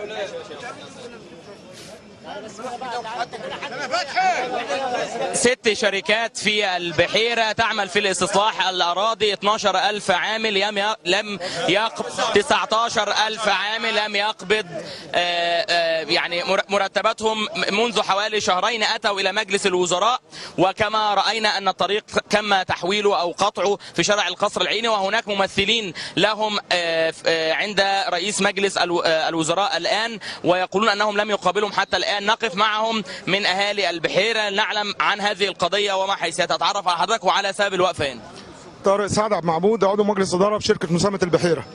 ست شركات في البحيرة تعمل في الاستصلاح الأراضي 12000 عامل يم ي- لم يقبض 19000 عامل لم يقبض آه، آه، يعني مر- مرتباتهم منذ حوالي شهرين أتوا إلى مجلس الوزراء وكما رأينا أن الطريق تم تحويله أو قطعه في شارع القصر العيني وهناك ممثلين لهم آه، ف- آه، عند رئيس مجلس الو- آه، الوزراء الآن ويقولون أنهم لم يقابلهم حتى الآن نقف معهم من أهالي البحيرة نعلم عن هذه القضية وما حيثياتها أتعرف على حضرتك وعلى سبب الوقفة هنا طارق سعد عبد معبود عضو مجلس اداره في شركه مساهمه البحيره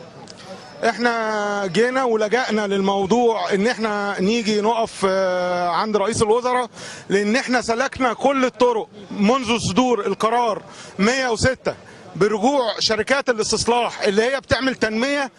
احنا جينا ولجأنا للموضوع ان احنا نيجي نقف آه، عند رئيس الوزراء لان احنا سلكنا كل الطرق منذ صدور القرار 106 برجوع شركات الاستصلاح اللي هي بتعمل تنميه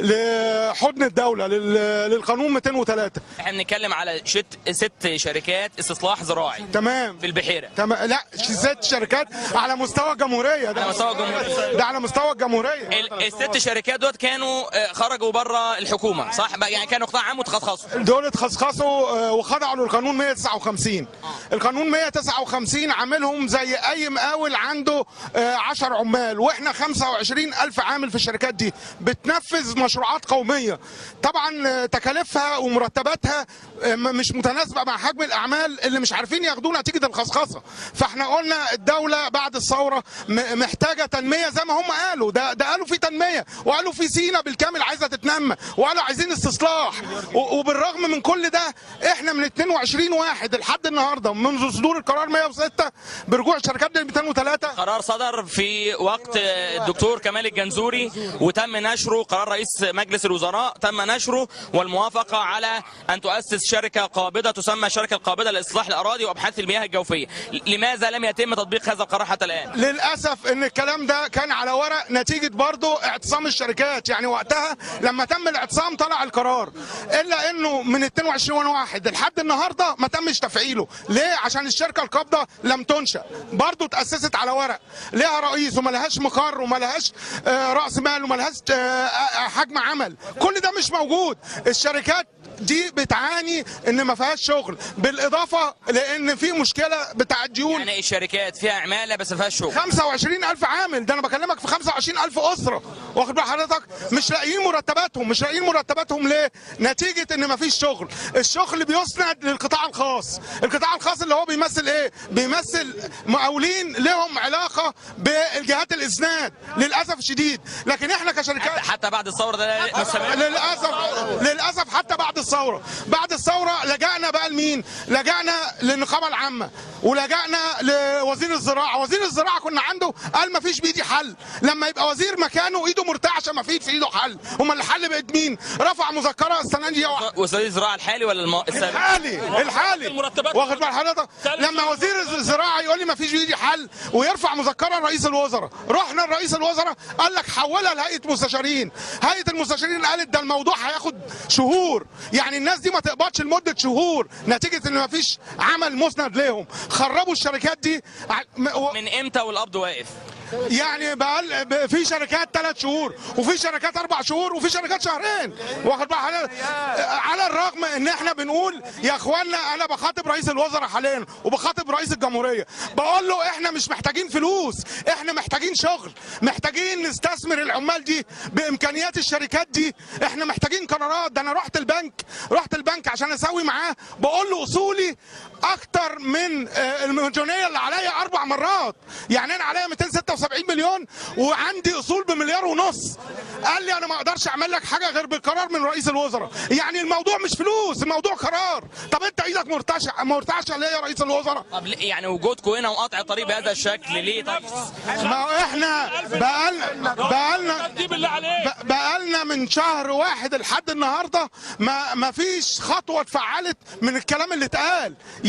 لحضن الدوله لل- للقانون 203 احنا بنتكلم على شت ست شركات استصلاح زراعي تمام في البحيرة تمام لا ست شركات على مستوى الجمهوريه ده على مستوى الجمهورية. ده على مستوى الجمهوريه ال- الست شركات دوت كانوا آه، خرجوا بره الحكومة صح بقى يعني كانوا قطاع عام وتخصصوا دول اتخصصوا آه، وخضعوا للقانون 159 القانون 159 عاملهم زي اي مقاول عنده 10 عمال واحنا 25 الف عامل في الشركات دي بتنفذ مشروعات قوميه طبعا آه، تكاليفها ومرتباتها آه، م- مش متناسبه مع حجم الاعمال اللي مش عارفين ياخدوه نتيجه الخصخصه فاحنا قلنا الدوله بعد الثوره م- محتاجه تنميه زي ما هم قالوا ده ده قالوا في تنميه وقالوا في سينا بالكامل عايزه تتنمى وقالوا عايزين استصلاح و- وبالرغم من كل ده احنا من 22 واحد لحد النهارده منذ صدور القرار 106 برجوع الشركات ل 203 قرار صدر في وقت الدكتور كمال الجنزوري وتم نشره قرار رئيس مجلس الوزراء تم نشره والموافقة على أن تؤسس شركة قابضة تسمى الشركة القابضة لإصلاح الأراضي وأبحاث المياه الجوفية لماذا لم يتم تطبيق هذا القرار حتى الآن؟ للاسف ان الكلام ده كان على ورق نتيجه برضه اعتصام الشركات يعني وقتها لما تم الاعتصام طلع القرار الا انه من 22 واحد لحد النهارده ما تمش تفعيله ليه عشان الشركه القابضه لم تنشا برضه اتاسست على ورق ليها رئيس وما لهاش مقر وما لهاش آه، راس مال وما لهاش آه، آه، حجم عمل كل ده مش موجود الشركات دي بتعاني ان ما فيهاش شغل بالاضافه لان في مشكله بتاع الديون يعني الشركات فيها عمالة بس ما فيهاش شغل 25000 عامل ده انا بكلمك في 25000 اسره واخد بال حضرتك مش لاقيين مرتباتهم مش لاقيين مرتباتهم ليه نتيجه ان مفيش شغل الشغل بيسند للقطاع الخاص القطاع الخاص اللي هو بيمثل ايه بيمثل مقاولين لهم علاقه بالجهات الاسناد للاسف الشديد لكن احنا كشركات حتى بعد الثورة ده مستمر للاسف للاسف حتى بعد الثوره بعد الثوره لجأنا بقى لمين لجأنا للنقابه العامه ولجأنا لوزير الزراعه وزير الزراعه كنا عنده قال ما فيش بايدي حل لما يبقى وزير مكانه ايده مرتعشه ما فيش في ايده حل امال الحل بقت مين رفع مذكره السنه دي وزير الزراعة الحالي ولا الم... السابق؟ الحالي الحالي المرتبات. واخد بال حضرتك لما وزير الزراعه يقول لي ما فيش بايدي حل ويرفع مذكره لرئيس الوزراء رحنا لرئيس الوزراء قال لك حولها لهيئه مستشارين هيئه المستشارين قالت ده الموضوع هياخد شهور يعني الناس دي ما تقبضش لمده شهور نتيجه ان ما فيش عمل مسند لهم خربوا الشركات دي ع- م- و- من امتى والقبض واقف؟ يعني بقى ب- في شركات ثلاث شهور وفي شركات اربع شهور وفي شركات شهرين واخد بقى حضرتك؟ على الرغم ان احنا بنقول يا اخوانا انا بخاطب رئيس الوزراء حاليا وبخاطب رئيس الجمهوريه بقول له احنا مش محتاجين فلوس احنا محتاجين شغل محتاجين نستثمر العمال دي بامكانيات الشركات دي احنا محتاجين قرارات ده انا رحت البنك رحت البنك عشان اسوي معاه بقول له اصولي اكتر من آه، المليونيه اللي عليا اربع مرات يعني انا عليا 276 مليون وعندي اصول بمليار ونص قال لي انا ما اقدرش اعمل لك حاجه غير بقرار من رئيس الوزراء يعني الموضوع مش فلوس الموضوع قرار طب انت ايدك مرتعشه مرتعشه ليه يا رئيس الوزراء طب ليه- يعني وجودكم هنا وقطع الطريق بهذا الشكل ليه طيب؟ ما هو احنا بقالنا بقالنا دي بالله عليك ب- بقالنا من شهر واحد لحد النهارده ما ما فيش خطوه اتفعلت من الكلام اللي اتقال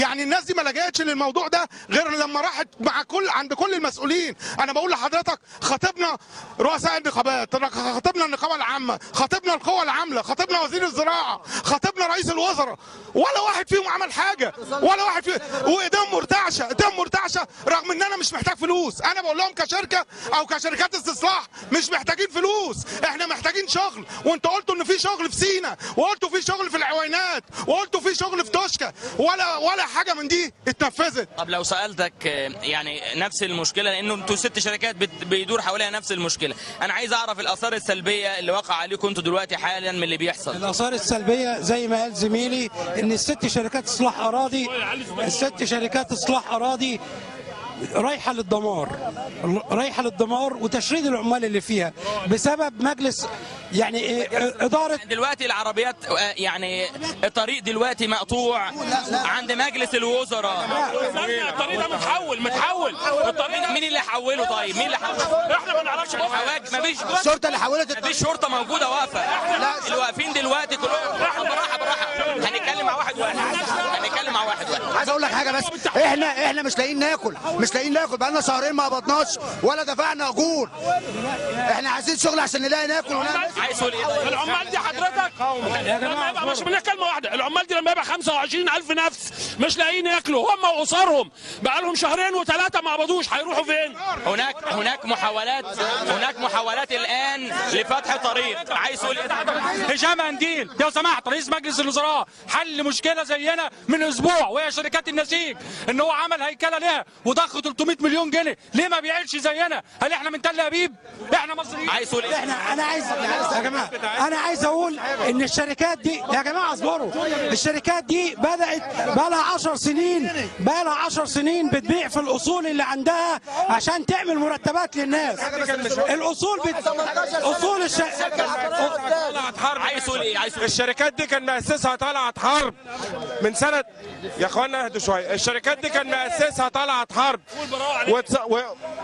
يعني الناس دي ما لجأتش للموضوع ده غير لما راحت مع كل عند كل المسؤولين انا بقول لحضرتك خاطبنا رؤساء النقابات خاطبنا النقابه العامه خاطبنا القوى العامله خاطبنا وزير الزراعه خاطبنا رئيس الوزراء ولا واحد فيهم عمل حاجه ولا واحد فيهم وايديهم مرتعشه ايديهم مرتعشه رغم ان انا مش محتاج فلوس انا بقول لهم كشركه او كشركات استصلاح مش محتاجين فلوس احنا محتاجين شغل وانتوا قلتوا ان في شغل في سينا وقلتوا في شغل في العوينات وقلتوا في شغل في توشكا ولا ولا حاجه من دي اتنفذت طب لو سالتك آه، يعني نفس المشكله لانه انتوا ست شركات بت- بيدور حواليها نفس المشكله انا عايز اعرف الاثار السلبيه اللي وقع عليكم انتوا دلوقتي حاليا من اللي بيحصل الاثار السلبيه زي ما قال زميلي ان الست شركات اصلاح اراضي الست شركات اصلاح اراضي رايحه للدمار رايحه للدمار وتشريد العمال اللي فيها بسبب مجلس يعني إيه، اداره دلوقتي العربيات آه، يعني الطريق دلوقتي مقطوع عند مجلس الوزراء استنى الطريق ده متحول متحول الطريق ده مين اللي حوله طيب مين اللي حوله احنا ما نعرفش بقى. حواج مفيش الشرطه اللي حولت مفيش شرطه موجوده واقفه اللي واقفين دلوقتي كلهم بالراحه بالراحه هنتكلم مع واحد واحد هنتكلم مع واحد واحد عايز اقول لك حاجه بس احنا احنا مش لاقيين ناكل مش لاقيين ناكل بقالنا شهرين ما قبضناش ولا دفعنا اجور احنا عايزين شغل عشان نلاقي ناكل ونعمل عايز تقول ايه طيب؟ العمال دي حضرتك لما يبقى مش منها كلمه واحده العمال دي لما يبقى 25000 نفس مش لاقيين ياكلوا هم واسرهم بقى لهم شهرين وثلاثه ما قبضوش هيروحوا فين؟ هناك هناك محاولات هناك محاولات الان لفتح طريق عايز تقول ايه هشام قنديل لو سمحت رئيس مجلس الوزراء حل مشكله زينا من اسبوع وهي شركات النسيج ان هو عمل هيكله لها وضخ 300 مليون جنيه ليه ما بيعيش زينا هل احنا من تل ابيب احنا مصريين عايز تقول ايه احنا انا عايز يا جماعه انا عايز اقول ان الشركات دي يا جماعه اصبروا الشركات دي بدات بقى لها 10 سنين بقى لها 10 سنين بتبيع في الاصول اللي عندها عشان تعمل مرتبات للناس الاصول بت... اصول الشركات طلعت حرب عايز تقول ايه عايز تقول إيه؟ الشركات دي كان مؤسسها طلعت حرب من سنه يا اخوانا اهدوا شويه الشركات دي كان مؤسسها طلعت حرب وتص... و...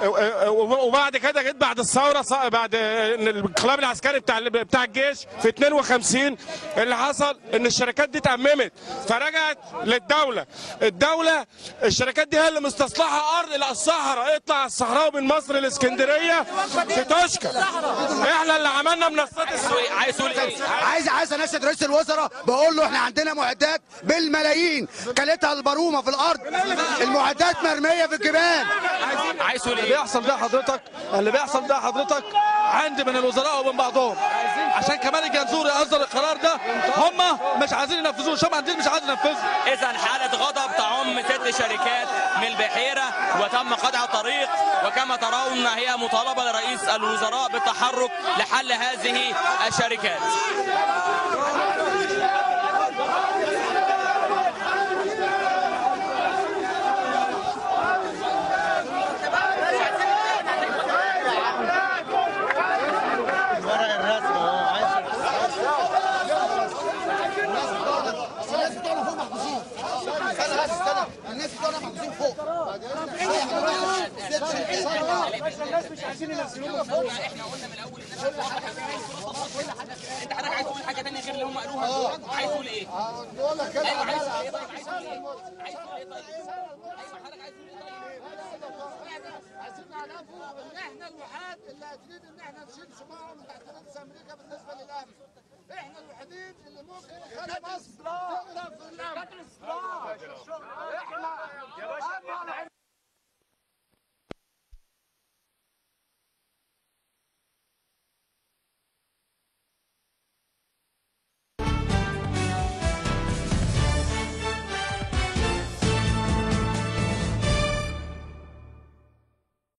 و... وبعد كده جيت بعد الثوره ص... بعد الانقلاب العسكري بتاع بتاع الجيش في 52 اللي حصل ان الشركات دي اتأممت فرجعت للدوله الدوله الشركات دي هي اللي مستصلحه ارض الى الصحراء اطلع على الصحراء من مصر الاسكندريه في توشكا احنا اللي عملنا منصات السويس عايز تقول ايه عايز عايز اناشد رئيس الوزراء بقول له احنا عندنا معدات بالملايين كلتها البرومه في الارض المعدات مرميه في الجبال عايز تقول اللي ايه بيحصل ده حضرتك اللي بيحصل ده حضرتك عند من الوزراء ومن بعضهم عشان كمان الجنزوري اصدر القرار ده هم مش عايزين ينفذوه الشعب عندنا مش عايز ينفذه اذا حاله غضب تعم ست شركات من البحيره وتم قطع الطريق وكما ترون هي مطالبه لرئيس الوزراء بالتحرك لحل هذه الشركات الناس بتوعنا محبوسين فوق انت حضرتك عايز تقول حاجه ثانيه غير اللي هم قالوها عايز تقول ايه ايوه عايز تقول ايه طيب عايز تقول ايه عايز تقول ايه طيب ايوه حضرتك عايز تقول ايه طيب عايزين نعرفوا ان احنا الوحيد اللي قادرين ان احنا نشيل شماعه من تحت رئيس امريكا بالنسبه للامن. احنا الوحيدين اللي ممكن نخلي مصر تقرا في الامن.